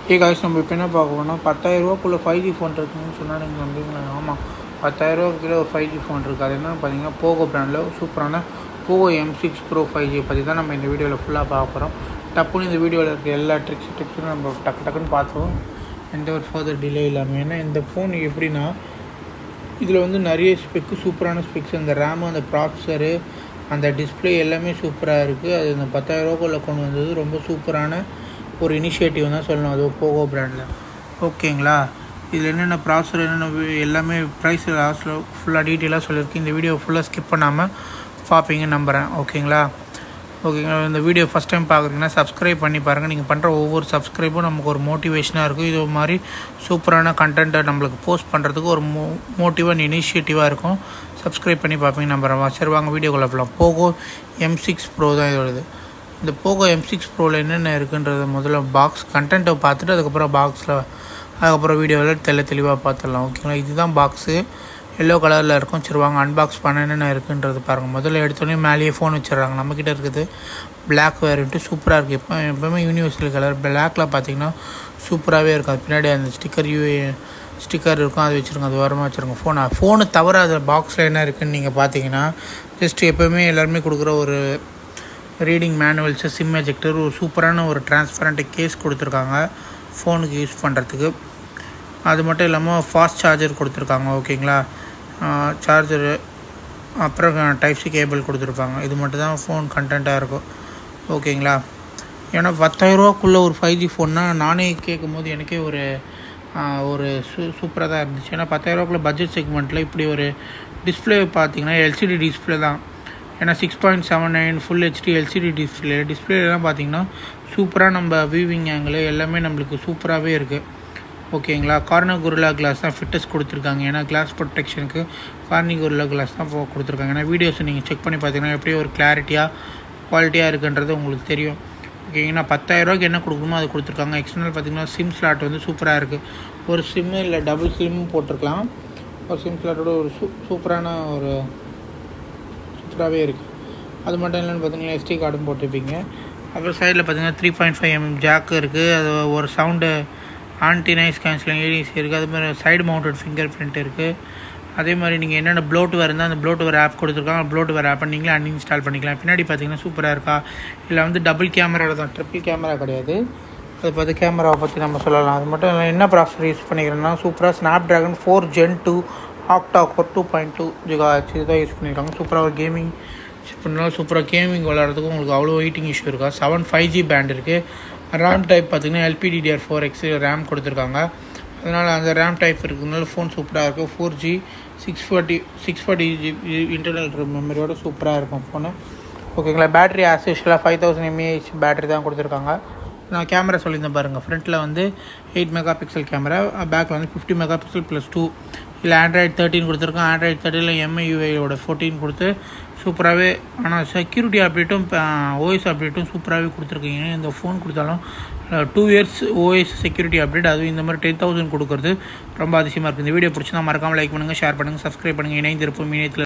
ஏ guys நம்ம இப்போ என்ன பார்க்க போனால் பத்தாயிரரூவாக்குள்ளே ஃபைவ் ஜி ஃபோன் இருக்குன்னு சொன்னால் நீங்கள் நம்புவீங்களா ஆமாம் பத்தாயிரரூவாக்குள்ளே ஒரு ஃபைவ் ஜி ஃபோன் இருக்குது அது என்னென்னு பார்த்தீங்கன்னா போகோ பிராண்டில் சூப்பரான Poco M six pro five G பற்றி தான் நம்ம இந்த வீடியோவில் ஃபுல்லாக பார்க்க போகிறோம் டப்புன்னு இந்த வீடியோவில் இருக்க எல்லா ட்ரிக்ஸ் டிப்ஸும் நம்ம டக்கு டக்குன்னு பார்த்துருவோம் எந்த ஒரு ஃபர்தர் டிலே இல்லாமல் ஏன்னா இந்த ஃபோன் எப்படின்னா இதில் வந்து நிறைய ஸ்பெக்கு சூப்பரான ஸ்பெக்ஸ் அந்த ரேமு அந்த ப்ராசஸரு அந்த டிஸ்பிளே எல்லாமே சூப்பராக இருக்குது அது இந்த பத்தாயிரரூபாக்குள்ளே கொண்டு வந்தது ரொம்ப சூப்பரான ஒரு இனிஷியேட்டிவ் தான் சொல்லணும் அது போகோ பிராண்டில் ஓகேங்களா இதில் என்னென்ன ப்ராசஸர் என்னென்ன வி- எல்லாமே ப்ரைஸ் லாஸ்ட்டில் ஃபுல்லாக டீட்டெயிலாக சொல்லியிருக்கு இந்த வீடியோ ஃபுல்லாக ஸ்கிப் பண்ணாமல் பார்ப்பீங்கன்னு நம்புகிறேன் ஓகேங்களா ஓகேங்களா இந்த வீடியோ ஃபஸ்ட் டைம் பார்க்குறீங்கன்னா சப்ஸ்கிரைப் பண்ணி பாருங்கள் நீங்கள் பண்ணுற ஒவ்வொரு சப்ஸ்கிரைபும் நமக்கு ஒரு மோட்டிவேஷனாக இருக்கும் இது மாதிரி சூப்பரான கண்டென்ட்டை நம்மளுக்கு போஸ்ட் பண்ணுறதுக்கு ஒரு மோ மோட்டிவ் அண்ட் இனிஷியேட்டிவாக இருக்கும் சப்ஸ்கிரைப் பண்ணி பார்ப்பீங்க நம்புகிறேன் சரி வாங்க வீடியோக்குள்ளே போகலாம் போகோ எம் சிக்ஸ் ப்ரோ தான் இதோடது இந்த போகோ எம் சிக்ஸ் ப்ரோவில் என்னென்ன இருக்குன்றது முதல்ல பாக்ஸ் கண்டென்ட்டை பார்த்துட்டு அதுக்கப்புறம் பாக்ஸில் அதுக்கப்புறம் வீடியோவில் தெள்ள தெளிவாக பார்த்துடலாம் ஓகேங்களா இதுதான் பாக்ஸு எல்லோ கலரில் இருக்கும் சரி வாங்க அன்பாக்ஸ் பண்ண என்னென்ன இருக்குன்றது பாருங்கள் முதல்ல எடுத்தோடனே மேலேயே ஃபோன் வச்சிடுறாங்க நம்மக்கிட்ட இருக்குது Black வேறுன்ட்டு சூப்பராக இருக்குது எப்போ எப்போவுமே யூனிவர்சல் கலர் பிளாக்ல பார்த்தீங்கன்னா சூப்பராகவே இருக்கும் அது பின்னாடி அந்த ஸ்டிக்கர் யூ ஸ்டிக்கர் இருக்கும் அது வச்சுருங்க அது ஓரமாக வச்சுருங்க ஃபோனை ஃபோனு தவிர அது பாக்ஸில் என்ன இருக்குன்னு நீங்கள் பார்த்தீங்கன்னா ஜஸ்ட் எப்போவுமே எல்லாருமே கொடுக்குற ஒரு ரீடிங் மேனுவல்ஸு சிம் எஜெக்டர் ஒரு சூப்பரான ஒரு டிரான்ஸ்பரண்ட் கேஸ் கொடுத்துருக்காங்க ஃபோனுக்கு யூஸ் பண்ணுறதுக்கு அது மட்டும் இல்லாமல் ஃபாஸ்ட் சார்ஜர் கொடுத்துருக்காங்க ஓகேங்களா சார்ஜரு அப்புறம் டைப் சி கேபிள் கொடுத்துருப்பாங்க இது மட்டும் தான் ஃபோன் கண்டென்ட்டாக இருக்கும் ஓகேங்களா ஏன்னா பத்தாயிரரூவாக்குள்ளே ஒரு ஃபைவ் ஜி ஃபோன்னா நானே கேட்கும் போது எனக்கே ஒரு ஆஹ், ஒரு சூ சூப்பராக தான் இருந்துச்சு ஏன்னா பத்தாயிரரூவாக்குள்ளே பட்ஜெட் செக்மெண்ட்டில் இப்படி ஒரு டிஸ்பிளே பார்த்தீங்கன்னா எல்சிடி டிஸ்பிளே தான் ஏன்னா six point seven nine full HD LCD display டிஸ்பிளேலாம் பார்த்தீங்கன்னா சூப்பராக நம்ம வியூவிங் ஆங்கிள் எல்லாமே நம்மளுக்கு சூப்பராகவே இருக்குது ஓகேங்களா கார்னர் குருலா கிளாஸ் தான் ஃபிட்டஸ் கொடுத்துருக்காங்க ஏன்னா கிளாஸ் ப்ரொடெக்ஷனுக்கு கார்னி குருலா கிளாஸ் தான் இப்போ கொடுத்துருக்காங்க ஏன்னா வீடியோஸ் நீங்கள் செக் பண்ணி பார்த்தீங்கன்னா எப்படி ஒரு கிளாரிட்டியாக குவாலிட்டியாக இருக்குன்றது உங்களுக்கு தெரியும் ஓகேங்களா பத்தாயிரரூவாய்க்கு என்ன கொடுக்கணுமோ அது கொடுத்துருக்காங்க எக்ஸ்டர்னல் பார்த்தீங்கன்னா சிம் ஸ்லாட் வந்து சூப்பராக இருக்குது ஒரு சிம்மு இல்லை டபுள் சிம்மும் போட்டிருக்கலாம் ஒரு சிம் ஸ்லாட்டோட ஒரு சூ சூப்பரான ஒரு சூப்பராகவே இருக்குது அது மட்டும் இல்லைன்னு பார்த்தீங்கன்னா எஸ்டி கார்டும் போட்டிருப்பீங்க அப்புறம் சைடில் பார்த்தீங்கன்னா three point five mm jack இருக்குது அது ஒரு sound anti noise cancelling ADC இருக்குது அது மாதிரி சைடு மவுண்டட் ஃபிங்கர் பிரிண்ட் இருக்குது அதே மாதிரி நீங்கள் என்னென்ன ப்ளோட்வேர் இருந்தால் அந்த ப்ளோட்வேர் ஆப் கொடுத்துருக்காங்க ப்ளோட்வேர் ஆப்பை நீங்களே அன்இன்ஸ்டால் பண்ணிக்கலாம் பின்னாடி பார்த்தீங்கன்னா சூப்பராக இருக்கா இல்லை வந்து டபுள் கேமரா தான் ட்ரிபிள் கேமரா கிடையாது அதை பார்த்து கேமராவை பற்றி நம்ம சொல்லலாம் அது மட்டும் இல்லை என்ன ப்ராசஸர் யூஸ் பண்ணிக்கிறேன்னா சூப்பராக Snapdragon four gen two octa core two point two giga இதுதான் யூஸ் பண்ணியிருக்காங்க சூப்பராக ஒரு கேமிங் பண்ணாலும் சூப்பராக கேமிங் விளாட்றதுக்கு உங்களுக்கு அவ்வளோ வெயிட்டிங் இஷ்யூ இருக்கா செவன் ஃபைவ் ஜி பேண்ட் இருக்குது ரேம் டைப் பார்த்தீங்கன்னா எல்பிடிடிஆர் ஃபோர் எக்ஸ் ரேம் கொடுத்துருக்காங்க அதனால் அந்த ரேம் டைப் இருக்கிறதுனால ஃபோன் சூப்பராக இருக்கும் four G six forty six forty GB internal மெமரியோட சூப்பராக இருக்கும் ஃபோனு ஓகேங்களா பேட்டரி ஆஸ் யூஷுவலாக ஃபைவ் தௌசண்ட் எம்ஏஹெச் பேட்டரி தான் கொடுத்துருக்காங்க நான் கேமரா சொல்லியிருந்தேன் பாருங்கள் ஃப்ரண்ட்டில் வந்து எயிட் மெகா பிக்சல் கேமரா பேக்கில் வந்து fifty mega pixel plus two இல்லை ஆண்ட்ராய்டு தேர்ட்டின் கொடுத்துருக்கோம் ஆண்ட்ராய்டு தேர்ட்டியில் எம்ஐயூஐயோட ஃபோர்டீன் கொடுத்து சூப்பராகவே ஆனால் செக்யூரிட்டி அப்டேட்டும் ஓஎஸ் அப்டேட்டும் சூப்பராகவே கொடுத்துருக்கீங்க இந்த ஃபோன் கொடுத்தாலும் two years OS security update அதுவும் இந்த மாதிரி டென் தௌசண்ட் கொடுக்குறது ரொம்ப அதிசயமாக இருக்குது இந்த வீடியோ பிடிச்சிருந்தா மறக்காமல் லைக் பண்ணுங்கள் ஷேர் பண்ணுங்கள் சப்ஸ்கிரைப் பண்ணுங்கள் இணைந்திருப்போம் இணையத்தில்